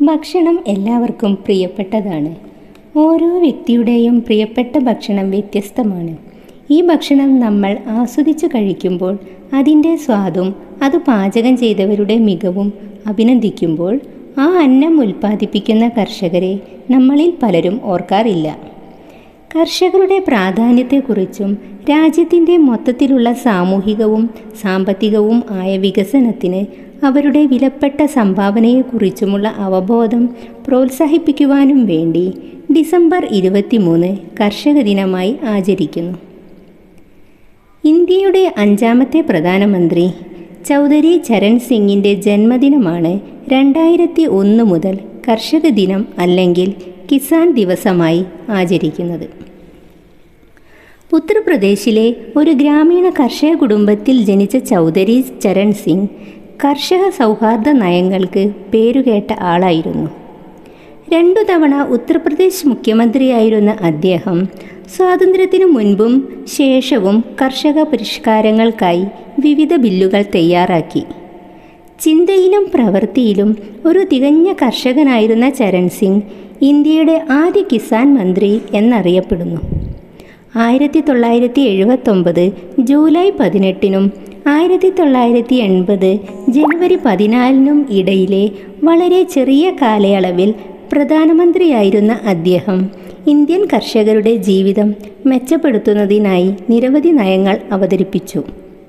ഭക്ഷണം എല്ലാവർക്കും പ്രിയപ്പെട്ടതാണ് ഓരോ വ്യക്തിയുടെയും പ്രിയപ്പെട്ട ഭക്ഷണം വ്യത്യസ്തമാണ് ഈ ഭക്ഷണം നമ്മൾ ആസ്വദിച്ചു കഴിക്കുമ്പോൾ അതിൻ്റെ സ്വാദും അത് പാചകം ചെയ്തവരുടെ മികവും അഭിനന്ദിക്കുമ്പോൾ ആ അന്നം ഉൽപ്പാദിപ്പിക്കുന്ന കർഷകരെ നമ്മളിൽ പലരും ഓർക്കാറില്ല കർഷകരുടെ പ്രാധാന്യത്തെക്കുറിച്ചും രാജ്യത്തിൻ്റെ മൊത്തത്തിലുള്ള സാമൂഹികവും സാമ്പത്തികവും ആയ വികസനത്തിന് അവരുടെ വിലപ്പെട്ട സംഭാവനയെക്കുറിച്ചുമുള്ള അവബോധം പ്രോത്സാഹിപ്പിക്കുവാനും വേണ്ടി ഡിസംബർ ഇരുപത്തിമൂന്ന് കർഷക ദിനമായി ആചരിക്കുന്നു ഇന്ത്യയുടെ അഞ്ചാമത്തെ പ്രധാനമന്ത്രി ചൗധരി ചരൺ സിംഗിൻ്റെ ജന്മദിനമാണ് രണ്ടായിരത്തി ഒന്ന് മുതൽ കർഷക ദിനം അല്ലെങ്കിൽ കിസാൻ ദിവസമായി ആചരിക്കുന്നത് ഉത്തർപ്രദേശിലെ ഒരു ഗ്രാമീണ കർഷക കുടുംബത്തിൽ ജനിച്ച ചൗധരി ചരൺ സിംഗ് കർഷക സൗഹാർദ്ദ നയങ്ങൾക്ക് പേരുകേട്ട ആളായിരുന്നു രണ്ടു തവണ ഉത്തർപ്രദേശ് മുഖ്യമന്ത്രിയായിരുന്ന അദ്ദേഹം സ്വാതന്ത്ര്യത്തിനു മുൻപും ശേഷവും കർഷക പരിഷ്കാരങ്ങൾക്കായി വിവിധ ബില്ലുകൾ തയ്യാറാക്കി ചിന്തയിലും പ്രവൃത്തിയിലും ഒരു തികഞ്ഞ കർഷകനായിരുന്ന ചരൺ സിംഗ് ഇന്ത്യയുടെ ആദ്യ കിസാൻ മന്ത്രി എന്നറിയപ്പെടുന്നു ആയിരത്തി തൊള്ളായിരത്തി എഴുപത്തൊമ്പത് ജൂലൈ പതിനെട്ടിനും ആയിരത്തി തൊള്ളായിരത്തി എൺപത് ജനുവരി പതിനാലിനും ഇടയിലെ വളരെ ചെറിയ കാലയളവിൽ പ്രധാനമന്ത്രിയായിരുന്ന അദ്ദേഹം ഇന്ത്യൻ കർഷകരുടെ ജീവിതം മെച്ചപ്പെടുത്തുന്നതിനായി നിരവധി നയങ്ങൾ അവതരിപ്പിച്ചു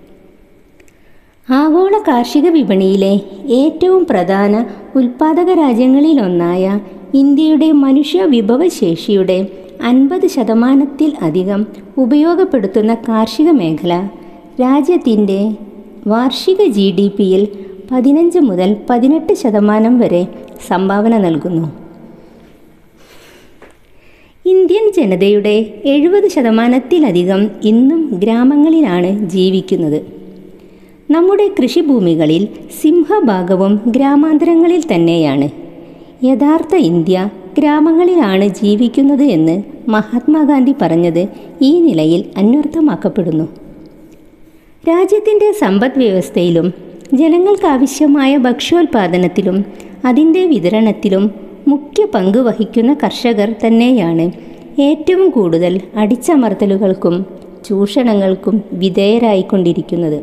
ആഗോള കാർഷിക വിപണിയിലെ ഏറ്റവും പ്രധാന ഉൽപാദക രാജ്യങ്ങളിലൊന്നായ ഇന്ത്യയുടെ മനുഷ്യ വിഭവശേഷിയുടെ അൻപത് ശതമാനത്തിൽ അധികം ഉപയോഗപ്പെടുത്തുന്ന കാർഷിക മേഖല രാജ്യത്തിൻ്റെ വാർഷിക ജി ഡി പിയിൽ പതിനഞ്ച് മുതൽ പതിനെട്ട് ശതമാനം വരെ സംഭാവന നൽകുന്നു ഇന്ത്യൻ ജനതയുടെ എഴുപത് ശതമാനത്തിലധികം ഇന്നും ഗ്രാമങ്ങളിലാണ് ജീവിക്കുന്നത് നമ്മുടെ കൃഷിഭൂമികളിൽ സിംഹഭാഗവും ഗ്രാമാന്തരങ്ങളിൽ തന്നെയാണ് യഥാർത്ഥ ഇന്ത്യ ഗ്രാമങ്ങളിലാണ് ജീവിക്കുന്നത് എന്ന് മഹാത്മാഗാന്ധി പറഞ്ഞത് ഈ നിലയിൽ അന്വർത്ഥമാക്കപ്പെടുന്നു രാജ്യത്തിൻ്റെ സമ്പദ് വ്യവസ്ഥയിലും ജനങ്ങൾക്കാവശ്യമായ ഭക്ഷ്യോൽപാദനത്തിലും അതിൻ്റെ വിതരണത്തിലും മുഖ്യ പങ്ക് വഹിക്കുന്ന കർഷകർ തന്നെയാണ് ഏറ്റവും കൂടുതൽ അടിച്ചമർത്തലുകൾക്കും ചൂഷണങ്ങൾക്കും വിധേയരായിക്കൊണ്ടിരിക്കുന്നത്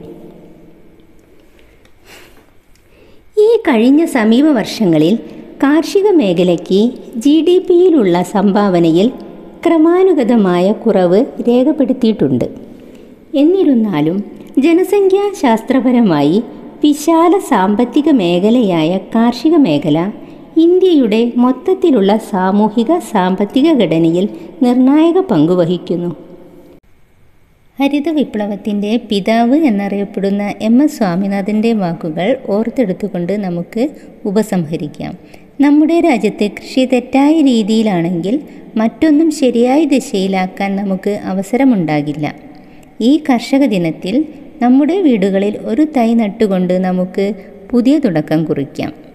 ഈ കഴിഞ്ഞ സമീപ വർഷങ്ങളിൽ കാർഷിക മേഖലയ്ക്ക് ജി ഡി പിയിലുള്ള സംഭാവനയിൽ ക്രമാനുഗതമായ കുറവ് രേഖപ്പെടുത്തിയിട്ടുണ്ട് എന്നിരുന്നാലും ജനസംഖ്യാശാസ്ത്രപരമായി വിശാല സാമ്പത്തിക മേഖലയായ കാർഷിക മേഖല ഇന്ത്യയുടെ മൊത്തത്തിലുള്ള സാമൂഹിക സാമ്പത്തിക ഘടനയിൽ നിർണായക പങ്കുവഹിക്കുന്നു ഹരിത വിപ്ലവത്തിൻ്റെ പിതാവ് എന്നറിയപ്പെടുന്ന എം എസ് സ്വാമിനാഥൻ്റെ വാക്കുകൾ ഓർത്തെടുത്തുകൊണ്ട് നമുക്ക് ഉപസംഹരിക്കാം നമ്മുടെ രാജ്യത്തെ കൃഷി തെറ്റായ രീതിയിലാണെങ്കിൽ മറ്റൊന്നും ശരിയായ ദിശയിലാക്കാൻ നമുക്ക് അവസരമുണ്ടാകില്ല ഈ കർഷക ദിനത്തിൽ നമ്മുടെ വീടുകളിൽ ഒരു തൈ നട്ടുകൊണ്ട് നമുക്ക് പുതിയ തുടക്കം കുറിക്കാം